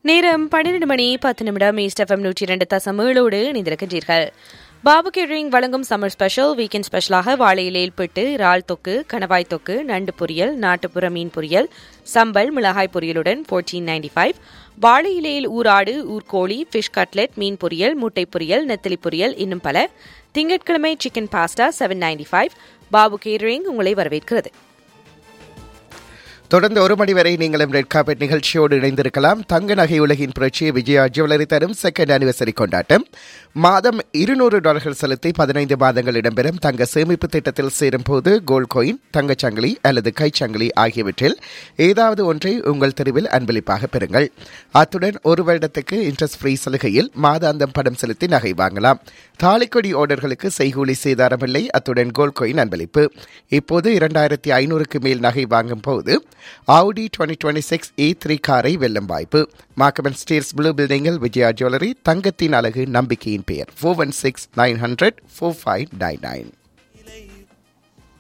நேரம் பன்னிரண்டு மணி பத்து நிமிடம் ஈஸ்ட் எஃப்எம் நூற்றி இரண்டு தசம் ஏழோடு இணைந்திருக்கின்றீர்கள் பாபு கேட்டரிங் வழங்கும் சம்மர் ஸ்பெஷல் வீக்கெண்ட் ஸ்பெஷலாக வாழை இலையில் பிட்டு இறால் தொக்கு கணவாய் தொக்கு நண்டு பொரியல் நாட்டுப்புற மீன் பொரியல் சம்பல் மிளகாய் பொரியலுடன் ஃபோர்டீன் நைன்டி ஃபைவ் வாழை இலையில் ஊராடு ஊர்கோழி ஃபிஷ் கட்லெட் மீன் பொரியல் முட்டை பொரியல் நெத்தலி பொரியல் இன்னும் பல திங்கட்கிழமை chicken pasta seven ninety five Babu catering உங்களை வரவேற்கிறது தொடர்ந்து ஒரு மணி வரை நீங்களும் ரெட் கார்பெட் நிகழ்ச்சியோடு இணைந்திருக்கலாம் தங்க நகை உலகின் புரட்சி விஜயா ஜுவல்லரி தரும் செகண்ட் ஆனிவர்சரி கொண்டாட்டம் மாதம் இருநூறு டாலர்கள் செலுத்தி பதினைந்து மாதங்கள் இடம்பெறும் தங்க சேமிப்பு திட்டத்தில் சேரும் போது கோல்ட் காயின் தங்கச்சங்கிலி அல்லது கைச்சங்கிலி ஆகியவற்றில் ஏதாவது ஒன்றை உங்கள் தெருவில் அன்பளிப்பாக பெறுங்கள் அத்துடன் ஒரு வருடத்துக்கு இன்ட்ரெஸ்ட் ஃப்ரீ சலுகையில் மாதாந்தம் படம் செலுத்தி நகை வாங்கலாம் தாலிக்கொடி ஆர்டர்களுக்கு செய்கூலி சேதாரமில்லை அத்துடன் கோல்ட் காயின் அன்பளிப்பு இப்போது இரண்டாயிரத்தி ஐநூறுக்கு மேல் நகை வாங்கும் போது Audi twenty twenty six E three காரை வெல்லும் வாய்ப்பு மாக்கமன் ஸ்டீர்ஸ் ப்ளூ பில்டிங்கில் விஜயா ஜுவல்லரி தங்கத்தின் அழகு நம்பிக்கையின் பெயர் four one six nine hundred four five nine nine